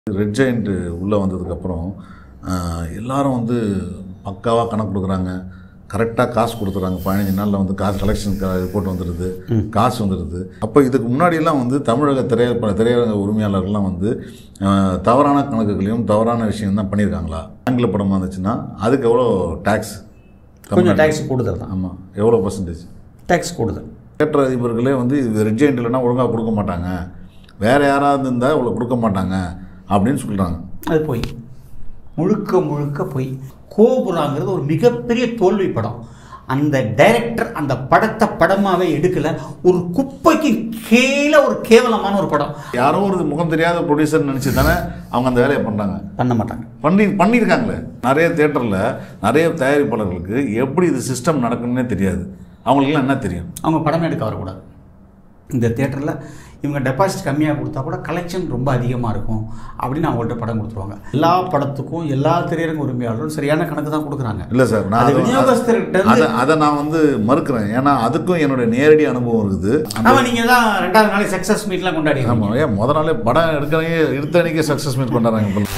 Red giant உள்ளே வந்ததுக்கப்புறம் எல்லாரும் வந்து பக்காவாக கணக்கு கொடுக்குறாங்க கரெக்டாக காசு கொடுத்துறாங்க பதினஞ்சு நாளில் வந்து காசு கலெக்ஷன் ரிப்போர்ட் வந்துடுது காசு வந்துடுது அப்போ இதுக்கு முன்னாடியெல்லாம் வந்து தமிழக திரைய திரையரங்க உரிமையாளர்கள்லாம் வந்து அஹ், தவறான கணக்குகளையும் தவறான விஷயம் தான் பண்ணியிருக்காங்களா ஆங்கில படமாக இருந்துச்சுன்னா அதுக்கு எவ்வளோ டேக்ஸ் கொஞ்சம் டேக்ஸ் கூடுதல் தான் ஆமாம் எவ்வளோ பர்சன்டேஜ் டேக்ஸ் கூடுதல் தேட்டர் அதிபர்களே வந்து இது ரெட் ஜெயிண்ட் இல்லைன்னா ஒழுங்காக கொடுக்க மாட்டாங்க வேறு யாராவது இருந்தால் இவ்வளோ கொடுக்க மாட்டாங்க அப்படின்னு சொல்கிறாங்க அது போய் முழுக்க முழுக்க போய் கோபுராங்கிறது ஒரு மிகப்பெரிய தோல்வி படம் அந்த டைரக்டர் அந்த படத்தை படமாவே எடுக்கல ஒரு குப்பைக்கு கீழே ஒரு கேவலமான ஒரு படம் யாரோ ஒரு முகம் தெரியாத ப்ரொடியூசர் நினச்சி தானே அவங்க அந்த வேலையை பண்ணுறாங்க பண்ண மாட்டாங்க பண்ணி பண்ணியிருக்காங்களே நிறைய தேட்டரில் நிறைய தயாரிப்பாளர்களுக்கு எப்படி இது சிஸ்டம் நடக்குன்னே தெரியாது அவங்களுக்குலாம் என்ன தெரியும் அவங்க படம் எடுக்க வரக்கூடாது இந்த தேட்டரில் இவங்க டெபாசிட் கம்மியாக கொடுத்தா கூட கலெக்ஷன் ரொம்ப அதிகமாக இருக்கும் அப்படின்னு அவங்கள்ட்ட படம் கொடுத்துருவாங்க எல்லா படத்துக்கும் எல்லா திரையரங்க உரிமையாளரும் சரியான கணக்கு தான் கொடுக்குறாங்க இல்லை சார் நான் அது அதை- விநியோகஸ்தர்கிட்ட இருந்து- அதை அதை நான் வந்து மறுக்கிறேன் ஏன்னா அதுக்கும் என்னுடைய நேரடி அனுபவம் இருக்குது ஆமாம் நீங்கள் தான் ரெண்டாவது நாளைக்கு சக்ஸஸ் மீட்லாம் கொண்டாடி ஆமாம் ஏன் முத நாளே படம் எடுக்கிறவங்க எடுத்த அன்னைக்கே சக்ஸஸ் மீட் கொண்டாடுறாங்க இப்ப.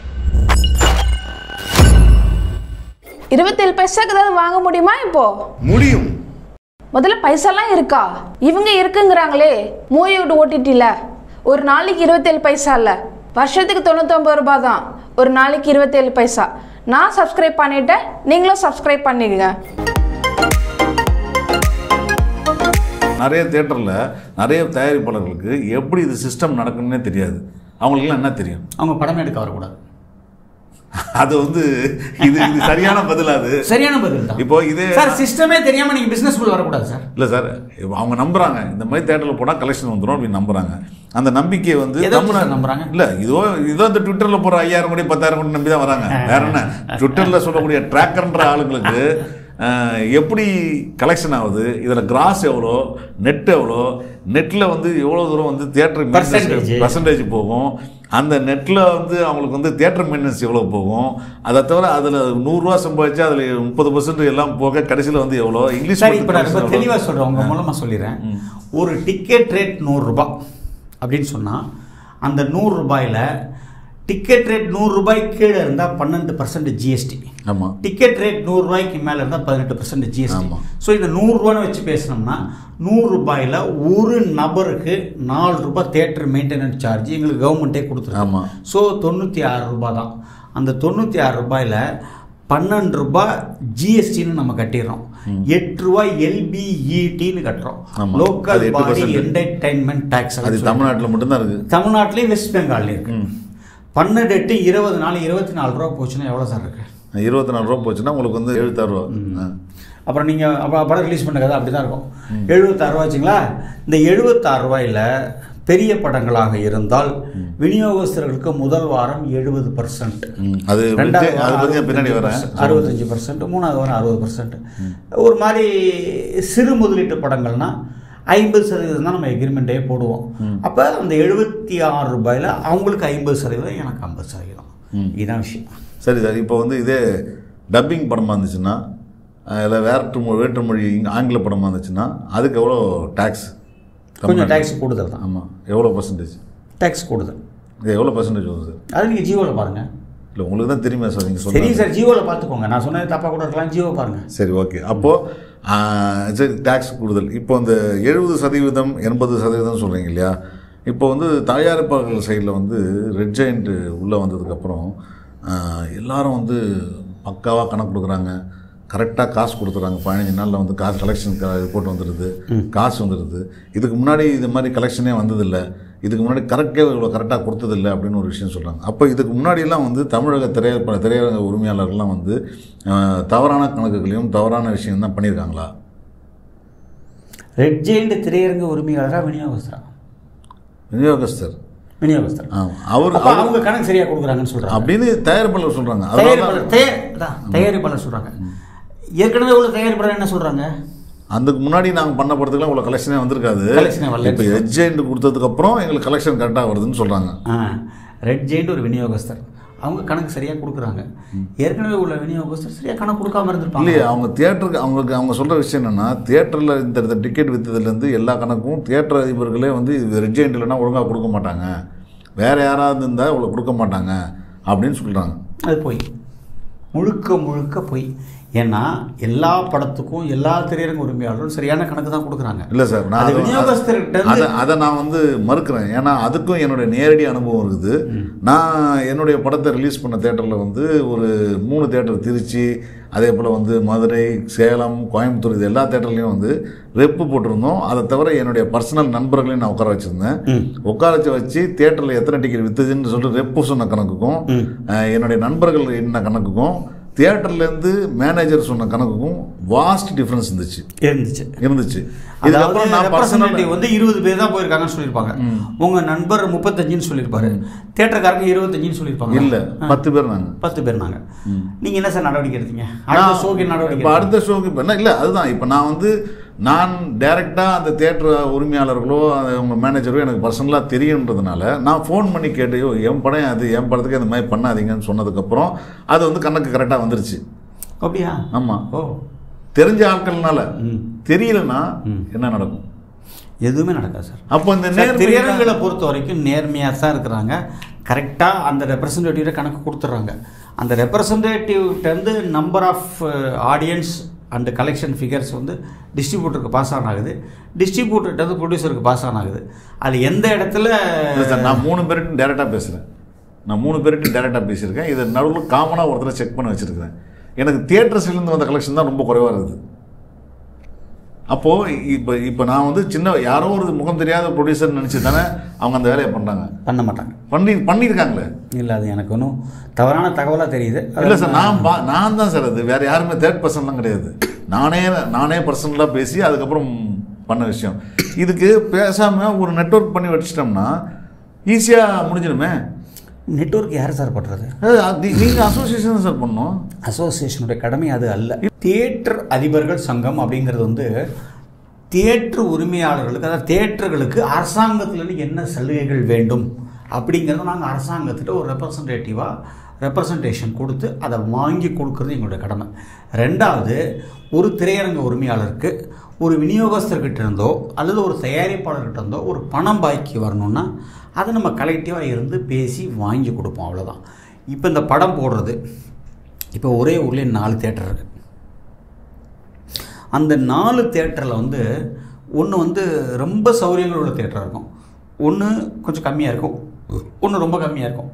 இருபத்தேழு பைசாக்கு ஏதாவது வாங்க முடியுமா இப்போ முடியும் முதல்ல பைசாலாம் இருக்கா இவங்க இருக்குங்கிறாங்களே மூவிவுட் ஓடிடியில் ஒரு நாளைக்கு இருபத்தேழு பைசா இல்லை வருஷத்துக்கு தொண்ணூத்தொம்பது ரூபாய் தான் ஒரு நாளைக்கு இருபத்தேழு பைசா நான் சப்ஸ்கிரைப் பண்ணிட்டேன் நீங்களும் சப்ஸ்கிரைப் பண்ணிக்கங்க நிறைய தேட்டரில் நிறைய தயாரிப்பாளர்களுக்கு எப்படி இது சிஸ்டம் நடக்குன்னே தெரியாது அவங்களுக்குலாம் என்ன தெரியும் அவங்க படம் எடுக்க வரக்கூடாது அது வந்து இது இது சரியான பதில் அது சரியான பதில் தான் இப்போ இதே சார் சிஸ்டமே தெரியாம நீங்க பிசினஸ் குள்ள வரக்கூடாது சார் இல்லை சார் இப்போ அவங்க நம்புறாங்க இந்த மாதிரி தேட்டரில் போனால் கலெக்ஷன் வந்துடும் அப்படின்னு நம்புறாங்க அந்த நம்பிக்கையை வந்து எதை வச்சு சார் நம்புறாங்க? இல்லை இதோ இதோ இந்த ட்விட்டரில் போகிற ஐயாயிரம் கோடி பத்தாயிரம் கோடி நம்பி தான் வராங்க வேற என்ன ட்விட்டரில் சொல்லக்கூடிய ட்ராக்கர்ன்ற ஆளுங்களுக்கு அஹ், எப்படி கலெக்ஷன் ஆகுது இதில் கிராஸ் எவ்வளோ நெட் எவ்வளோ நெட்டில் வந்து எவ்வளோ தூரம் வந்து தியேட்டர் Percentage. பர்சன்டேஜ் போகும் அந்த நெட்டில் வந்து அவங்களுக்கு வந்து தியேட்டர் மெயின்டெனன்ஸ் எவ்வளோ போகும் அதை தவிர அதில் நூறுரூவா சம்பாதிச்சு அதில் முப்பது பர்சன்ட் எல்லாம் போக கடைசியில் வந்து எவ்வளோ இங்கிலீஷ் சார் இப்போ நான் collection ரொம்ப எவ்வளோ? தெளிவாக சொல்கிறேன் உங்க மூலமா சொல்லிடுறேன் ஒரு டிக்கெட் ரேட் நூறுரூபா அப்படின்னு சொன்னா அந்த நூறு ரூபாயில டிக்கெட் ரேட் நூறு ரூபாய் கீழே இருந்தால் பன்னெண்டு பர்சன்ட் ஜிஎஸ்டி ஆமாம் டிக்கெட் ரேட் நூறு ரூபாய்க்கு மேலே இருந்தால் பதினெட்டு பர்சன்ட் ஜிஎஸ்டி ஆமா. ஸோ இந்த நூறுரூவான்னு வச்சு பேசினோம்னா நூறு ரூபாயில ஒரு நபருக்கு நாலு ரூபாய் தேட்டர் மெயின்டெனன்ஸ் சார்ஜ் எங்களுக்கு கவர்மெண்ட்டே கொடுத்துருக்கு ஆமா. ஸோ தொண்ணூற்றி ஆறு ரூபாய் தான் அந்த தொண்ணூற்றி ஆறு ரூபாயில் பன்னெண்டு ரூபாய் ஜிஎஸ்டின்னு நம்ம கட்டிடுறோம் எட்டு ரூபாய் எல்பிஇடின்னு கட்டுறோம் ஆமா. லோக்கல் அது 8% பாடி என்டர்டைன்மெண்ட் டேக்ஸ் அது தமிழ்நாட்டில் மட்டும்தான் இருக்குது தமிழ்நாட்டிலேயும் வெஸ்ட் பெங்கால்லையும் இருக்கு பன்னெண்டு எட்டு இருபது நாள் இருபத்தி நாலு ரூபா போச்சுன்னா எவ்வளோ சார் இருக்கு இருபத்தி நாலு ரூபா போச்சுன்னா உங்களுக்கு வந்து எழுபத்தாறு ரூபா ஆ. அப்புறம் நீங்கள் அப்போ படம் ரிலீஸ் பண்ண கதை அப்படி தான் இருக்கும் எழுபத்தாறு ரூபா வச்சுங்களா இந்த எழுபத்தாறு ரூபாயில் பெரிய படங்களாக இருந்தால் விநியோகஸ்தர்களுக்கு முதல் வாரம் எழுபது பர்சன்ட் ம். அது ரெண்டாவது விஜய்- அதை பற்றி பின்னாடி வரேன் அறுபத்தஞ்சு பர்சன்ட் மூணாவது வாரம் அறுபது பர்சன்ட் ஒரு மாதிரி சிறு முதலீட்டு படங்கள்னா ஐம்பது சதவீதம் தான் நம்ம எக்ரிமெண்ட்டே போடுவோம் அப்போ அந்த எழுபத்தி ஆறு ரூபாயில் அவங்களுக்கு ஐம்பது சதவீதம் எனக்கு ஐம்பது சதவீதம் இதுதான் விஷயம் சரி சார் இப்போ வந்து இதே டப்பிங் படமாக இருந்துச்சுன்னா இல்லை வேற்று மொழி வேற்று மொழி இங்க- ஆங்கில படமாக இருந்துச்சுன்னா அதுக்கு எவ்வளோ டேக்ஸ் கொஞ்சம் டேக்ஸ் கூடுதல் தான் ஆமாம் எவ்வளோ பர்சன்டேஜ் டேக்ஸ் கூடுதல் இது எவ்வளோ பர்சன்டேஜ் வரும் சார் அது நீங்கள் ஜியோவில் பாருங்கள் இல்லை உங்களுக்கு தான் தெரியுமா சார் நீங்கள் சரி சொல்லுங்கள் சார் ஜியோவில் பார்த்துக்கோங்க நான் சொன்னது தப்பாக கூட இருக்கலாம் ஜியோ பாருங்க சரி ஓகே அப்போது சரி டேக்ஸ் கூடுதல் இப்போ இந்த எழுபது சதவீதம் எண்பது சதவீதம் சொல்கிறீங்க இல்லையா இப்போ வந்து தயாரிப்பாளர்கள் சைடில் வந்து ரெட் ஜெயிண்ட் உள்ளே வந்ததுக்கப்புறம் எல்லாரும் வந்து பக்காவாக கணக்கு கொடுக்குறாங்க கரெக்டாக காசு கொடுத்துறாங்க பதினஞ்சு நாளில் வந்து காசு கலெக்ஷன் ரிப்போர்ட் வந்துடுது காசு வந்துடுது இதுக்கு முன்னாடி இது மாதிரி கலெக்ஷனே வந்ததில்லை இதுக்கு முன்னாடி கரெக்டே இவ்வளோ கரெக்டாக கொடுத்ததில்லை அப்படின்னு ஒரு விஷயம் சொல்கிறாங்க அப்போ இதுக்கு முன்னாடியெல்லாம் வந்து தமிழக திரைய திரையரங்க உரிமையாளர்கள்லாம் வந்து அஹ், தவறான கணக்குகளையும் தவறான விஷயம் தான் பண்ணியிருக்காங்களா ரெட் ஜெயிண்ட் திரையரங்க உரிமையாளரா விநியோகஸ்தரா விநியோகஸ்தர் விநியோகஸ்தர் ஆ, அவர் அப்ப அவங்க கணக்கு சரியா கொடுக்குறாங்கன்னு சொல்றாங்க அப்படின்னு தயாரிப்பாளர் சொல்கிறாங்க அதனால தயாரிப்பாளர் தயார் அதான், தயாரிப்பாளர் சொல்றாங்க ஏற்கனவே உள்ள தயாரிப்பாளர் என்ன சொல்றாங்க அதுக்கு முன்னாடி நாங்கள் பண்ண படத்துக்குலாம் இவ்வளோ கலெக்ஷனே வந்திருக்காது Collection வரல. இப்போ எஜெண்ட் கொடுத்ததுக்கப்புறம் எங்களுக்கு கலெக்ஷன் கரெக்டாக வருதுன்னு சொல்கிறாங்க ஆ ரெட் ஜெயிண்ட் ஒரு விநியோகஸ்தர் அவங்க கணக்கு சரியா கொடுக்குறாங்க ஏற்கனவே உள்ள விநியோகஸ்தர் சரியா கணக்கு கொடுக்காம இருந்திருப்பாங்க இல்லையே அவங்க தியேட்டருக்கு அவங்களுக்கு அவங்க சொல்கிற விஷயம் என்னென்னா தியேட்டரில் இந்த இந்த டிக்கெட் விற்றதுலேருந்து எல்லா கணக்கும் தியேட்டர் அதிபர்களே வந்து இது ரெட்ஜெண்ட் இல்லைன்னா ஒழுங்காக கொடுக்க மாட்டாங்க வேறு யாராவது இருந்தால் இவ்வளோ கொடுக்க மாட்டாங்க அப்படின்னு சொல்கிறாங்க அது போய் முழுக்க முழுக்க போய் ஏன்னா எல்லா படத்துக்கும் எல்லா திரையரங்க உரிமையாளரும் சரியான கணக்கு தான் கொடுக்குறாங்க இல்லை சார் நான் அது அதை- விநியோகஸ்தர்கிட்ட இருந்து- அதை அதை நான் வந்து மறுக்கிறேன் ஏன்னா அதுக்கும் என்னுடைய நேரடி அனுபவம் இருக்குது நான் என்னுடைய படத்தை ரிலீஸ் பண்ண தேட்டரில் வந்து ஒரு மூணு தேட்டர் திருச்சி அதே போல் வந்து மதுரை சேலம் கோயம்புத்தூர் இது எல்லா தேட்டர்லையும் வந்து ரெப்பு போட்டிருந்தோம் அதை தவிர என்னுடைய பர்சனல் நண்பர்களையும் நான் உட்கார வச்சுருந்தேன் உட்கார வச்சு வச்சு தேட்டரில் எத்தனை டிக்கெட் வித்துதுன்னு சொல்லிட்டு ரெப்பு சொன்ன கணக்குக்கும் அஹ், என்னுடைய நண்பர்கள் என்ன கணக்குக்கும் தியேட்டர்லேருந்து மேனேஜர் சொன்ன கணக்குக்கும் வாஸ்ட் டிஃப்ரென்ஸ் இருந்துச்சு இருந்துச்சு இருந்துச்சு அதாவது இதுக்கப்புறம் நான் பர்சனல் representative வந்து இருபது பேர் தான் போயிருக்காங்கன்னு சொல்லியிருப்பாங்க உங்க நண்பர் முப்பத்தஞ்சுன்னு சொல்லியிருப்பாரு தேட்டருக்காரங்க இருபத்தஞ்சுன்னு சொல்லியிருப்பாங்க இல்லை பத்து பேர் நாங்கள் பத்து பேர் நாங்க நீங்க என்ன சார் நடவடிக்கை எடுத்தீங்க அடுத்த ஷோக்கு நடவடிக்கை இப்போ அடுத்த ஷோக்கு இப்போ என்ன இல்லை அதுதான் இப்போ நான் வந்து நான் டைரெக்டாக அந்த தேட்டர் உரிமையாளர்களோ அந்த அவங்க மேனேஜரோ எனக்கு பர்சனலாக தெரியுன்றதுனால நான் ஃபோன் பண்ணி கேட்டு "யோ, என் படம் அது என் படத்துக்கு இந்த மாதிரி பண்ணாதீங்கன்னு சொன்னதுக்கப்புறம் அது வந்து கணக்கு கரெக்டாக வந்துருச்சு அப்படியா ஆமாம் ஓ தெரிஞ்ச ஆட்கள்னால ம். தெரியலன்னா என்ன நடக்கும் எதுவுமே நடக்காது சார் அப்போ இந்த சார், நேர்மையான- திரையரங்குகளை பொறுத்த வரைக்கும் நேர்மையாக தான் இருக்கிறாங்க கரெக்டாக அந்த ரெப்ரசன்டேட்டிவ் கணக்கு கொடுத்துட்றாங்க அந்த ரெப்ரசன்டேட்டிவ்கிட்டேருந்து number of audience and collection figures வந்து டிஸ்ட்ரிபியூட்டருக்கு பாஸ் ஆன் ஆகுது டிஸ்ட்ரிபியூட்டர்கிட்ட ப்ரொடியூசருக்கு பாஸ் ஆன் ஆகுது அது எந்த இடத்துல இல்லை சார் நான் மூணு பேர்கிட்ட டேரெக்டாக பேசுகிறேன் நான் மூணு பேர்கிட்ட டேரெக்டாக பேசியிருக்கேன் இதை நடுவில் காமனாக ஒருத்தரை செக் பண்ணி வச்சுருக்கிறேன் எனக்கு தியேட்டர்ஸ்லேருந்து வந்த கலெக்ஷன் தான் ரொம்ப குறைவாக இருக்குது அப்போது இப்போ இப்போ நான் வந்து சின்ன யாரோ ஒரு முகம் தெரியாத ப்ரொடியூசர் நினச்சி தானே அவங்க அந்த வேலையை பண்ணுறாங்க பண்ண மாட்டாங்க பண்ணி பண்ணியிருக்காங்களே இல்லை அது எனக்கு ஒன்றும் தவறான தகவலாக தெரியுது இல்லை சார் நான் பா நான் தான் சார் அது வேறு யாருமே தேர்ட் பர்சன்லாம் கிடையாது நானே நானே பர்சனலாக பேசி அதுக்கப்புறம் பண்ண விஷயம் இதுக்கு பேசாமல் ஒரு நெட்வொர்க் பண்ணி வச்சிட்டோம்னா ஈஸியாக முடிஞ்சிடுமே நெட்வொர்க் யார் சார் பண்ணுறது அது நீங்கள் அசோசியேஷன் சார் பண்ணணும் அசோசியேஷனுடைய கடமை அது அல்ல தியேட்டர் அதிபர்கள் சங்கம் அப்படிங்கிறது வந்து தியேட்டர் உரிமையாளர்களுக்கு அதாவது தியேட்டர்களுக்கு அரசாங்கத்திலேருந்து என்ன சலுகைகள் வேண்டும் அப்படிங்கிறத நாங்கள் அரசாங்கத்திட்ட ஒரு ரெப்ரசன்டேட்டிவாக ரெப்ரசன்டேஷன் கொடுத்து அதை வாங்கி கொடுக்கறது எங்களுடைய கடமை ரெண்டாவது ஒரு திரையரங்க உரிமையாளருக்கு ஒரு விநியோகஸ்தர்கிட்ட இருந்தோ அல்லது ஒரு தயாரிப்பாளர்கிட்ட இருந்தோ ஒரு பணம் பாக்கி வரணும்னா அதை நம்ம கலெக்டிவாக இருந்து பேசி வாங்கி கொடுப்போம் அவ்வளோதான் இப்போ இந்த படம் போடுறது இப்போ ஒரே ஊர்லேயே நாலு தேட்டர் இருக்குது அந்த நாலு தேட்டரில் வந்து ஒன்று வந்து ரொம்ப சௌகரியங்கள் உள்ள தேட்டராக இருக்கும் ஒன்று கொஞ்சம் கம்மியாக இருக்கும் ஒன்று ரொம்ப கம்மியாக இருக்கும்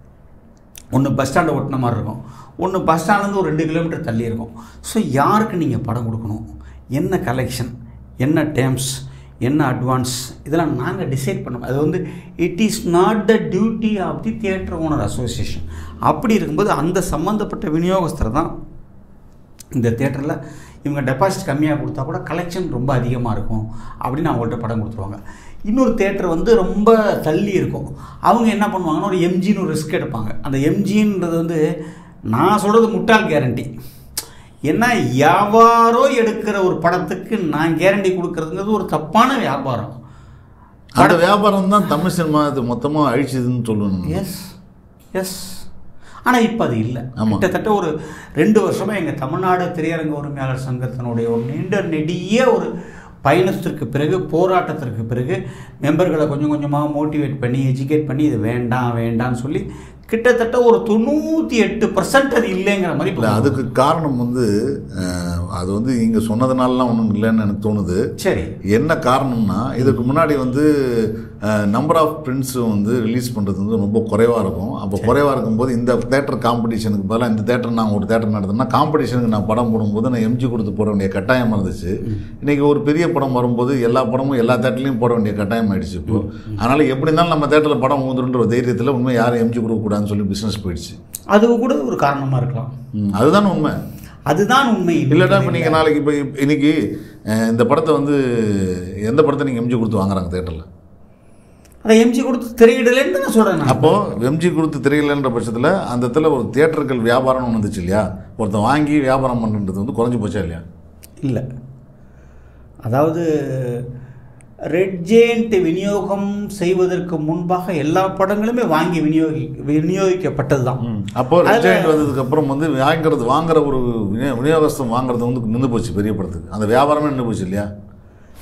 ஒன்று பஸ் ஸ்டாண்டை ஒட்டின மாதிரி இருக்கும் ஒன்று பஸ் ஸ்டாண்ட்லேருந்து ஒரு ரெண்டு கிலோமீட்டர் தள்ளி இருக்கும் ஸோ யாருக்கு நீங்கள் படம் கொடுக்கணும் என்ன கலெக்ஷன் என்ன டேர்ம்ஸ் என்ன அட்வான்ஸ் இதெல்லாம் நாங்கள் டிசைட் பண்ணோம் அது வந்து it is not the duty of the theatre owner association அப்படி இருக்கும்போது அந்த சம்மந்தப்பட்ட விநியோகஸ்தர் தான் இந்த தேட்டரில் இவங்க டெபாசிட் கம்மியாக கொடுத்தா கூட கலெக்ஷன் ரொம்ப அதிகமாக இருக்கும் அப்படின்னு அவங்கள்ட்ட படம் கொடுத்துருவாங்க இன்னொரு தேட்டர் வந்து ரொம்ப தள்ளி இருக்கும் அவங்க என்ன பண்ணுவாங்கன்னா ஒரு எம்ஜின்னு ஒரு ரிஸ்க் எடுப்பாங்க அந்த எம்ஜின்றது வந்து நான் சொல்கிறது முட்டாள் கேரண்டி ஏன்னா யாவாரோ எடுக்கிற ஒரு படத்துக்கு நான் கேரண்டி கொடுக்கறதுங்கிறது ஒரு தப்பான வியாபாரம் அந்த வியாபாரம் தான் தமிழ் சினிமா இது மொத்தமாக அழிச்சதுன்னு சொல்லணும் எஸ் எஸ் ஆனால் இப்போ அது இல்லை ஆமா. கிட்டத்தட்ட ஒரு ரெண்டு வருஷமாக எங்கள் தமிழ்நாடு திரையரங்க உரிமையாளர் சங்கத்தினுடைய ஒரு நீண்ட நெடிய ஒரு பயணத்திற்கு பிறகு போராட்டத்திற்கு பிறகு மெம்பர்களை கொஞ்சம் கொஞ்சமாக மோட்டிவேட் பண்ணி எஜுகேட் பண்ணி இது வேண்டாம் வேண்டாம்னு சொல்லி கிட்டத்தட்ட ஒரு தொண்ணூற்றி எட்டு பர்சன்ட் அது இல்லைங்கிற மாதிரி இல்லை அதுக்கு காரணம் வந்து அஹ், அது வந்து நீங்கள் சொன்னதுனாலலாம் ஒன்றும் இல்லைன்னு எனக்கு தோணுது சரி என்ன காரணம்னா இதுக்கு முன்னாடி வந்து நம்பர் ஆஃப் பிரிண்ட்ஸும் வந்து ரிலீஸ் பண்ணுறது வந்து ரொம்ப குறைவாக இருக்கும் அப்போ குறைவாக இருக்கும்போது இந்த தேட்டர் காம்படிஷனுக்கு பதிலாக இந்த தேட்டர் நான் ஒரு தேட்டர் நடத்தினா காம்படிஷனுக்கு நான் படம் போடும்போது நான் எம்ஜி கொடுத்து போட வேண்டிய கட்டாயம் இருந்துச்சு இன்றைக்கி ஒரு பெரிய படம் வரும்போது எல்லா படமும் எல்லா தேட்டர்லையும் போட வேண்டிய கட்டாயம் ஆயிடுச்சு இப்போ அதனால் எப்படி இருந்தாலும் நம்ம தேட்டரில் படம் ஊந்துருன்ற ஒரு தைரியத்தில் உண்மை யாரும் எம்ஜி கொடுக்கக்கூடாதுன்னு சொல்லி பிஸ்னஸ் போயிடுச்சு அது கூட ஒரு காரணமாக இருக்கலாம் ம், அதுதான் உண்மை அதுதான் உண்மை இல்லைடா இப்போ நீங்கள் நாளைக்கு இப்போ இன்னைக்கு அஹ், இந்த படத்தை வந்து எந்த படத்தை நீங்கள் எம்ஜி கொடுத்து வாங்குறாங்க தேட்டரில் அதை எம்ஜி கொடுத்து திரையிடலேன்னு நான் சொல்கிறேன் நான் அப்போது எம்ஜி கொடுத்து தெரியலன்ற பட்சத்தில் அந்த இடத்துல ஒரு தியேட்டர்கள் வியாபாரம்னு ஒன்று வந்துச்சு இல்லையா ஒருத்தன் வாங்கி வியாபாரம் பண்ணுறது வந்து குறைஞ்சி போச்சா இல்லையா இல்லை அதாவது ரெட் ஜெயண்ட் விநியோகம் செய்வதற்கு முன்பாக எல்லா படங்களுமே வாங்கி விநியோகி விநியோகிக்கப்பட்டது தான் அப்போ ரெட் ஜெயண்ட் வந்ததுக்கு அப்புறம் வந்து வாங்குறது வாங்குற ஒரு விநியோ- விநியோகஸ்தம் வாங்குறது வந்து நின்று போச்சு பெரிய படத்துக்கு அந்த வியாபாரமே நின்று போச்சு இல்லையா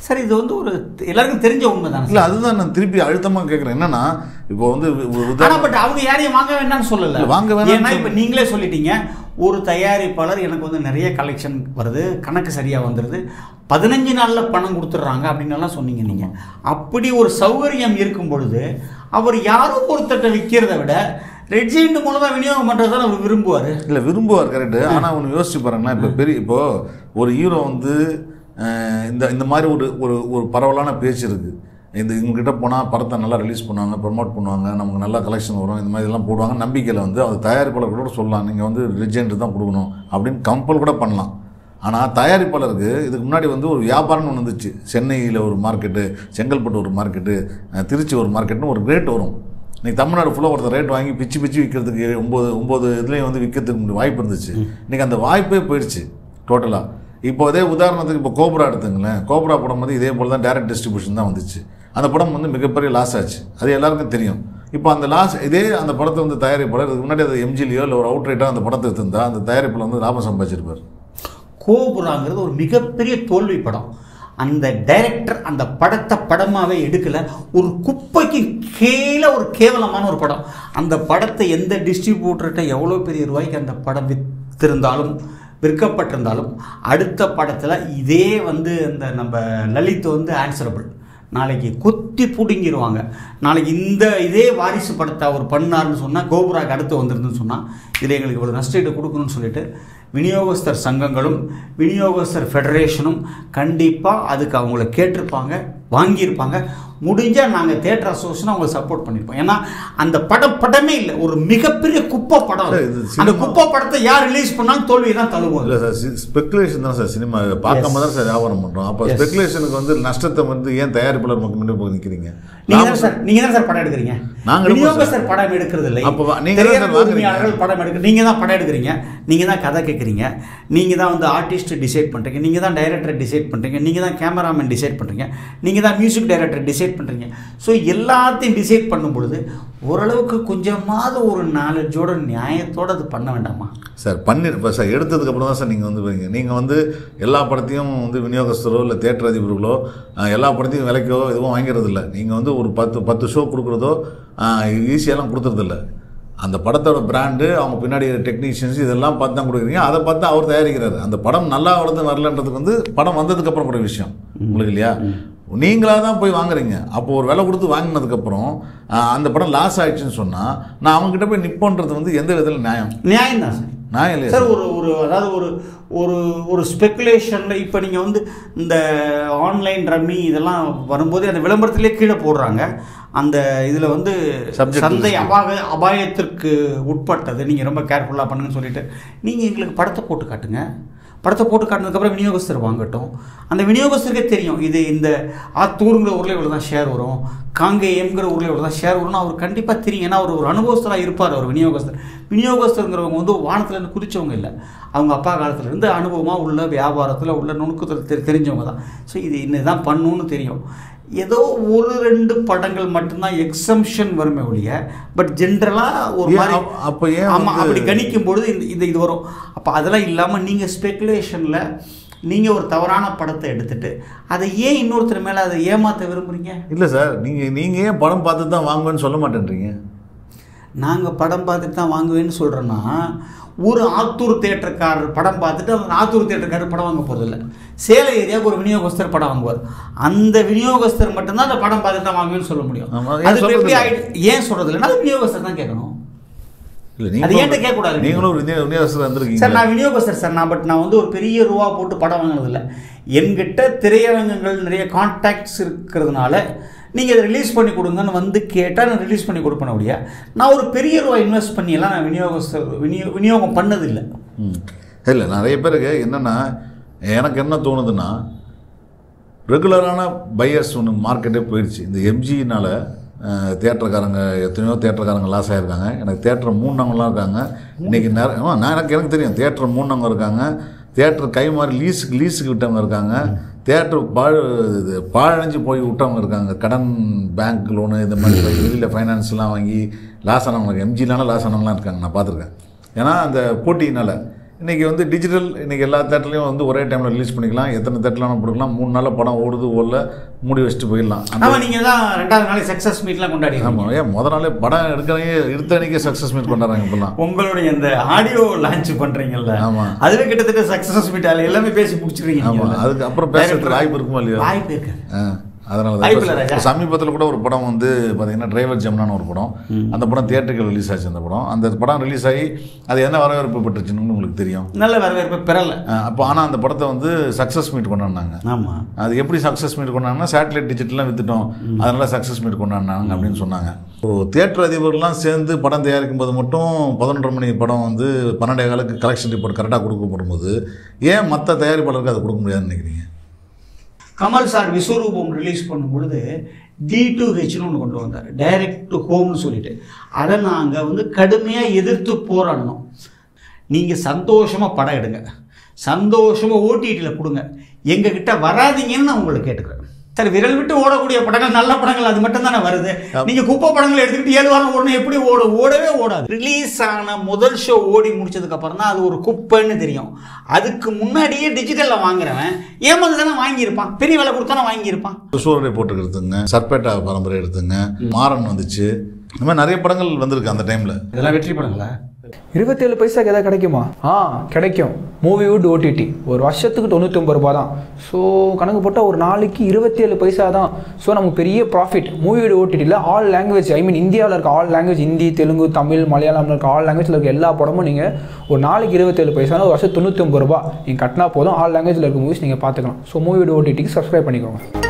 சார் இது வந்து ஒரு எல்லாருக்கும் தெரிஞ்ச உண்மை தானே இல்லை அதுதான் நான் திருப்பி அழுத்தமாக கேட்குறேன் என்னன்னா இப்போ வந்து ஒரு ஆனா உதாரணம் பட் அவங்க யாரையும் வாங்க வேண்டாம்னு சொல்லல இல்ல, வாங்க வேணாம்னு ஏன்னா சொல்ல- இப்ப நீங்களே சொல்லிட்டீங்க ஒரு தயாரிப்பாளர் எனக்கு வந்து நிறைய கலெக்ஷன் வருது கணக்கு சரியா வந்துருது பதினஞ்சு நாள்ல பணம் கொடுத்துட்றாங்க அப்படின்னு எல்லாம் சொன்னீங்க நீங்க அப்படி ஒரு சௌகரியம் இருக்கும் பொழுது அவர் யாரோ ஒருத்தட்ட விற்கிறத விட ரெட்ஜெண்ட் மூலமா விநியோகம் பண்றதை அவர் விரும்புவாரு இல்லை விரும்புவார் கரெக்டு ஆனால் ஒன்று யோசிச்சு பாருங்களேன் இப்போ பெரிய இப்போ ஒரு ஹீரோ வந்து அஹ், இந்த இந்த மாதிரி ஒரு ஒரு ஒரு பரவலான பேச்சு இருக்குது இந்த இவங்ககிட்ட போனால் படத்தை நல்லா ரிலீஸ் பண்ணுவாங்க ப்ரமோட் பண்ணுவாங்க நமக்கு நல்லா கலெக்ஷன் வரும் இந்த மாதிரி எல்லாம் போடுவாங்க நம்பிக்கையில் வந்து அது தயாரிப்பாளர் கூட சொல்லலாம் நீங்கள் வந்து ரிஜெண்ட் தான் கொடுக்கணும் அப்படின்னு கம்பல் கூட பண்ணலாம் ஆனால் தயாரிப்பாளருக்கு இதுக்கு முன்னாடி வந்து ஒரு வியாபாரம்னு ஒன்று இருந்துச்சு சென்னையில் ஒரு மார்க்கெட்டு செங்கல்பட்டு ஒரு மார்க்கெட்டு அஹ், திருச்சி ஒரு மார்க்கெட்னு ஒரு ரேட் வரும் இன்னைக்கு தமிழ்நாடு ஃபுல்லாக ஒருத்தர் ரேட் வாங்கி பிச்சு பிச்சு விற்கிறதுக்கு ஒம்பது ஒம்பது இதுலேயும் வந்து விற்கிறதுக்கு வாய்ப்பு இருந்துச்சு இன்னைக்கு அந்த வாய்ப்பே போயிடுச்சு டோட்டலாக இப்போ அதே உதாரணத்துக்கு இப்போ கோப்ரா எடுத்துங்களேன் கோப்ரா படம் வந்து இதே போல் தான் டேரக்ட் டிஸ்ட்ரிபியூஷன் தான் வந்துச்சு அந்த படம் வந்து மிகப்பெரிய லாஸ் ஆச்சு அது எல்லாருக்கும் தெரியும் இப்போ அந்த லாஸ் இதே அந்த படத்தை வந்து தயாரிப்பாளர் இதுக்கு முன்னாடி அது எம்ஜிலியோ இல்லை ஒரு அவுட்ரேட்டாக அந்த படத்தை எடுத்திருந்தா அந்த தயாரிப்பில் வந்து லாபம் சம்பாதிச்சிருப்பார் கோபுராங்கிறது ஒரு மிகப்பெரிய தோல்வி படம் அந்த டைரக்டர் அந்த படத்தை படமாவே எடுக்கல ஒரு குப்பைக்கு கீழே ஒரு கேவலமான ஒரு படம் அந்த படத்தை எந்த டிஸ்ட்ரிபியூட்டர்கிட்ட எவ்வளோ பெரிய ரூபாய்க்கு அந்த படம் வித்திருந்தாலும் விற்கப்பட்டிருந்தாலும் அடுத்த படத்தில் இதே வந்து அந்த நம்ம லலித் வந்து ஆன்சரபிள் நாளைக்கு கொத்தி பிடுங்கிடுவாங்க நாளைக்கு இந்த இதே வாரிசு படத்தை அவர் பண்ணாருன்னு சொன்னால் கோபுராக்கு அடுத்து வந்துருந்துன்னு சொன்னால் இதில் எங்களுக்கு இவ்வளோ நஷ்டீடு கொடுக்கணும்னு சொல்லிட்டு விநியோகஸ்தர் சங்கங்களும் விநியோகஸ்தர் ஃபெடரேஷனும் கண்டிப்பாக அதுக்கு அவங்கள கேட்டிருப்பாங்க வாங்கியிருப்பாங்க முடிஞ்சால் நாங்கள் தேட்டர் அசோசியேஷன் அவங்களை சப்போர்ட் பண்ணியிருப்போம் ஏன்னா அந்த படம் படமே இல்லை ஒரு மிகப்பெரிய குப்பை படம் அது. சார், இது அந்த சினிமா- குப்பை படத்தை யார் ரிலீஸ் பண்ணாலும் தோல்வியை தான் தழுவும் இல்லை சார் ஸ்பெகுலேஷன் தான் சார் சினிமா பார்க்காம தான் சார் வியாபாரம் பண்ணுறோம் அப்போ Yes. ஸ்பெகுலேஷனுக்கு வந்து நஷ்டத்தை வந்து ஏன் தயாரிப்பாளர் மக்கள் முன்னாடி போய் நிற்கிறீங்க நீங்க தான் சார் நீங்க தான் சார் படம் எடுக்கிறீங்க நாங்க எடுப்போம் விநியோக சார். சார் படம் எடுக்கிறது இல்லை அப்ப வா- நீங்க தான் சார் திரையரங்கு வாங்குறீங்க. உரிமையாளர்கள் படம் எடுக்க நீங்க தான் படம் எடுக்கிறீங்க நீங்க தான் கதை கேட்குறீங்க நீங்க தான் வந்து ஆர்டிஸ்ட் டிசைட் பண்றீங்க நீங்க தான் டைரக்டர் டிசைட் பண்றீங்க நீங்க தான் கேமராமேன் டிசைட் பண்றீங்க நீங்க தான் மியூசிக் டைரக்டர் டிசைட் பண்றீங்க ஸோ எல்லாத்தையும் டிசைட் பண்ணும் பொழுது ஓரளவுக்கு கொஞ்சமாவது ஒரு நாலேஜோட நியாயத்தோட அது பண்ண வேண்டாமா சார் பண்ணி இப்போ சார் எடுத்ததுக்கு அப்புறம் தான் சார் நீங்கள் வந்து வரீங்க நீங்கள் வந்து எல்லா படத்தையும் வந்து விநியோகஸ்தரோ இல்லை தேட்டர் அதிபர்களோ அஹ், எல்லா படத்தையும் விலைக்கோ எதுவும் வாங்கிறது இல்லை நீங்கள் வந்து ஒரு பத்து பத்து ஷோ கொடுக்குறதோ ஈஸியாலாம் கொடுத்துறதில்ல அந்த படத்தோட பிராண்டு அவங்க பின்னாடி டெக்னீஷியன்ஸ் இதெல்லாம் பார்த்து தான் கொடுக்குறீங்க அதை பார்த்து அவர் தயாரிக்கிறாரு அந்த படம் நல்லா வருது வரலன்றதுக்கு வந்து படம் வந்ததுக்கு அப்புறம் கூட விஷயம் உங்களுக்கு இல்லையா நீங்களாக தான் போய் வாங்குறீங்க அப்போ ஒரு விலை கொடுத்து வாங்கினதுக்கப்புறம் அந்த படம் லாஸ் ஆயிடுச்சுன்னு சொன்னால் நான் அவங்ககிட்ட போய் நிப்போன்றது வந்து எந்த விதத்தில் நியாயம் நியாயம் தான் சார் நியாயம் இல்லையா சார் ஒரு ஒரு அதாவது ஒரு ஒரு ஒரு ஸ்பெகுலேஷனில் இப்போ நீங்கள் வந்து இந்த ஆன்லைன் ரம்மி இதெல்லாம் வரும்போது அந்த விளம்பரத்திலே கீழே போடுறாங்க அந்த இதில் வந்து Subject to சந்தை risk. அபாய அபாயத்திற்கு உட்பட்டது நீங்கள் ரொம்ப கேர்ஃபுல்லாக பண்ணுங்கன்னு சொல்லிட்டு நீங்கள் எங்களுக்கு படத்தை போட்டு காட்டுங்க படத்தை போட்டு காட்டினதுக்கப்புறம் விநியோகஸ்தர் வாங்கட்டும் அந்த விநியோகஸ்தருக்கே தெரியும் இது இந்த ஆத்தூருங்கிற ஊரில் இவ்வளோ தான் ஷேர் வரும் காங்கேயம்ங்கிற ஊரில் இவ்வளோ தான் ஷேர் வரும்னு அவர் கண்டிப்பாக தெரியும் ஏன்னா அவர் ஒரு அனுபவஸ்தராக இருப்பார் அவர் விநியோகஸ்தர் விநியோகஸ்தருங்கிறவங்க வந்து வானத்துலேருந்து குதிச்சவங்க இல்லை அவங்க அப்பா காலத்துலேருந்து அனுபவமாக உள்ள வியாபாரத்தில் உள்ள நுணுக்கத்தில் தெரி தெரிஞ்சவங்க தான் ஸோ இது இன்னுதான் பண்ணணும்னு தெரியும் ஏதோ ஒரு ரெண்டு படங்கள் மட்டும்தான் எக்ஸம்ஷன் வருமே ஒழிய பட் ஜென்ரலாக ஒரு ஏன் மாதிரி அப்ப- அப்ப ஏன் ஆமா வந்து- அப்படி கணிக்கும் பொழுது இந்த இது இது வரும் அப்போ அதெல்லாம் இல்லாமல் நீங்கள் ஸ்பெகுலேஷனில் நீங்கள் ஒரு தவறான படத்தை எடுத்துட்டு அதை ஏன் இன்னொருத்தர் மேலே அதை ஏமாற்ற விரும்புறீங்க இல்லை சார் நீங்கள் நீங்கள் ஏன் படம் பார்த்து தான் வாங்குவேன்னு சொல்ல மாட்டேன்றீங்க நாங்கள் படம் பார்த்துட்டு தான் வாங்குவேன்னு சொல்கிறோன்னா ஒரு ஆத்தூர் தேட்டருக்காரர் படம் பார்த்துட்டு அந்த ஆத்தூர் தேட்டருக்காரர் படம் வாங்க போகிறதில்ல சேலை ஏரியாவுக்கு ஒரு விநியோகஸ்தர் படம் வாங்குவார் அந்த விநியோகஸ்தர் மட்டும்தான் அந்த படம் பார்த்துட்டு தான் வாங்குவேன்னு சொல்ல முடியும் ஆமா, ஏன் அது இப்ப சொல்றது எப்படி இல்ல? ஆயிடு ஏன் சொல்கிறது இல்லைன்னா அது விநியோகஸ்தர் தான் கேட்கணும் இல்லை அது ஏன்ட்ட கேட்கக்கூடாது? நீங்களும் ஒரு விநியோக விநியோகஸ்தர் சார் வந்திருக்கீங்க நான் விநியோகஸ்தர் சார் நான் பட் நான் வந்து ஒரு பெரிய ரூபா போட்டு படம் வாங்கினதில்ல என்கிட்ட திரையரங்கங்கள் நிறைய கான்டாக்ட்ஸ் இருக்கிறதுனால நீங்கள் இதை ரிலீஸ் பண்ணி கொடுங்கன்னு வந்து கேட்டால் நான் ரிலீஸ் பண்ணி கொடுப்பேன் அப்படியா நான் ஒரு பெரிய ரூபா இன்வெஸ்ட் பண்ணியெல்லாம் நான் விநியோகஸ்தர் விநியோ விநியோகம் பண்ணதில்லை ம் இல்லை நிறைய பேருக்கு என்னென்னா எனக்கு என்ன தோணுதுன்னா ரெகுலரான பையர்ஸ் ஒன்று மார்க்கெட்டே போயிடுச்சு இந்த எம்ஜினால தேட்டருக்காரங்க எத்தனையோ தேட்டருக்காரங்க லாஸ் ஆகிருக்காங்க எனக்கு தேட்டர் மூணவங்களாம் இருக்காங்க இன்றைக்கி நிறைய ஆமா, நான் எனக்கு எனக்கு தெரியும் தேட்டர் மூணவங்க இருக்காங்க தேட்டர் கை மாறி லீஸுக்கு லீஸுக்கு விட்டவங்க இருக்காங்க தேட்டர் பாழ் இது பாழடைஞ்சு போய் விட்டவங்க இருக்காங்க கடன் பேங்க் லோனு இந்த மாதிரி போய் வெளியில் ஃபைனான்ஸ்லாம் வாங்கி லாஸ் ஆனவங்க எம்ஜினால லாஸ் ஆனவங்களாம் இருக்காங்க நான் பார்த்துருக்கேன் ஏன்னா அந்த போட்டியினால் இன்றைக்கி வந்து டிஜிட்டல் இன்றைக்கி எல்லா தேட்டர்லையும் வந்து ஒரே டைமில் ரிலீஸ் பண்ணிக்கலாம் எத்தனை தேட்டர்லாம் கொடுக்கலாம் மூணு நாளில் படம் ஓடுது ஓடல மூடி வச்சுட்டு போயிடலாம் அந்த ஆமாம் நீங்கள் தான் ரெண்டாவது நாளைக்கு சக்ஸஸ் மீட்லாம் கொண்டாடி ஆமாம் ஏன் முத நாளே படம் எடுக்கிறவங்க எடுத்த அன்றைக்கே சக்ஸஸ் மீட் கொண்டாடுறாங்க இப்போலாம் உங்களுடைய இந்த ஆடியோ லான்ச் பண்றீங்கல்ல ஆமா. அதுல கிட்டத்தட்ட சக்சஸ் மீட் அதுல எல்லாமே பேசி முடிச்சிருக்கீங்க ஆமாம் நீங்க. அதுக்கு அப்புறம் பேசுறதுக்கு வாய்ப்பு இருக்குமா இல்லையா வாய்ப்பு இருக்கு ஆ, அதனால வாய்ப்பு இல்ல தான் ராஜா. சமீபத்தில் கூட ஒரு படம் வந்து பார்த்தீங்கன்னா டிரைவர் ஜெம்னான்னு ஒரு படம் அந்த படம் தியேட்டருக்கு ரிலீஸ் ஆச்சு அந்த படம் அந்த படம் ரிலீஸ் ஆகி அது என்ன வரவேற்பு பெற்றுச்சுன்னு உங்களுக்கு தெரியும் நல்ல வரவேற்பு பெறல ஆ, அப்போ ஆனால் அந்த படத்தை வந்து சக்ஸஸ் மீட் கொண்டாடினாங்க ஆமா அது எப்படி சக்ஸஸ் மீட் கொண்டாடினா சேட்டலைட் டிஜிட்டல்லாம் வித்துட்டோம் அதனால சக்ஸஸ் மீட் கொண்டாடினாங்க அப்படின்னு சொன்னாங்க இப்போ தியேட்டர் அதிபர்லாம் சேர்ந்து படம் தயாரிக்கும் போது மட்டும் பதினொன்றரை மணி படம் வந்து பன்னெண்டே காலுக்கு கலெக்ஷன் ரிப்போர்ட் கரெக்டாக கொடுக்கப்படும் போது ஏன் மற்ற தயாரிப்பாளருக்கு அதை கொடுக்க முடியாதுன்னு நினைக்கிறீங்க கமல் சார் விஸ்வரூபம் ரிலீஸ் பண்ணும் பொழுது டி டு ஹெச்னு ஒன்று கொண்டு வந்தார் டைரக்ட் டு ஹோம்னு சொல்லிட்டு அதை நாங்கள் வந்து கடுமையாக எதிர்த்து போராடினோம் நீங்கள் சந்தோஷமாக படம் எடுங்க சந்தோஷமாக ஓடிடியில் கொடுங்க எங்ககிட்ட வராதீங்கன்னு நான் உங்களை கேட்டுக்கிறேன் சரி விரல் விட்டு ஓடக்கூடிய படங்கள் நல்ல படங்கள் அது மட்டும் தானே வருது நீங்க குப்பை படங்கள் எடுத்துக்கிட்டு ஏழு வாரம் ஓடணும் எப்படி ஓடும் ஓடவே ஓடாது ரிலீஸ் ஆன முதல் ஷோ ஓடி முடிச்சதுக்கு அப்புறம் தான் அது ஒரு குப்பைன்னு தெரியும் அதுக்கு முன்னாடியே டிஜிட்டல்ல வாங்குறவன் ஏமாந்து தானே வாங்கியிருப்பான் பெரிய விலை கொடுத்தானே வாங்கியிருப்பான் சூரரை போட்டு எடுத்துங்க சர்பேட்டா பரம்பரை எடுத்துங்க மாறன் வந்துச்சு இந்த மாதிரி நிறைய படங்கள் வந்திருக்கு அந்த டைமில் இதெல்லாம் வெற்றி படங்களா இருபத்தேழு பைசாக்கு எதாவது கிடைக்குமா ஆ கிடைக்கும் மூவிவுட் ஓடிடி ஒரு வருஷத்துக்கு தொண்ணூத்தொம்பது ரூபா தான் ஸோ கணக்கு போட்டால் ஒரு நாளைக்கு இருபத்தேழு பைசா தான் ஸோ நமக்கு பெரிய ப்ராஃபிட் மூவிவுட் ஓடிடியில் ஆல் லாங்குவேஜ் ஐ மீன் இந்தியாவில் இருக்க ஆல் லாங்குவேஜ் ஹிந்தி தெலுங்கு தமிழ் மலையாளம்ல இருக்க ஆல் லாங்குவேஜில் இருக்க எல்லா படமும் நீங்கள் ஒரு நாளைக்கு இருபத்தேழு பைசானா ஒரு வருஷம் தொண்ணூத்தொம்பது ரூபா நீங்கள் கட்டினா போதும் ஆல் லாங்குவேஜில் இருக்க மூவிஸ் நீங்கள் பார்த்துக்கலாம் ஸோ மூவிவுட் ஓடிடிக்கு சப்ஸ்கிரைப் பண்ணிக்கோங்க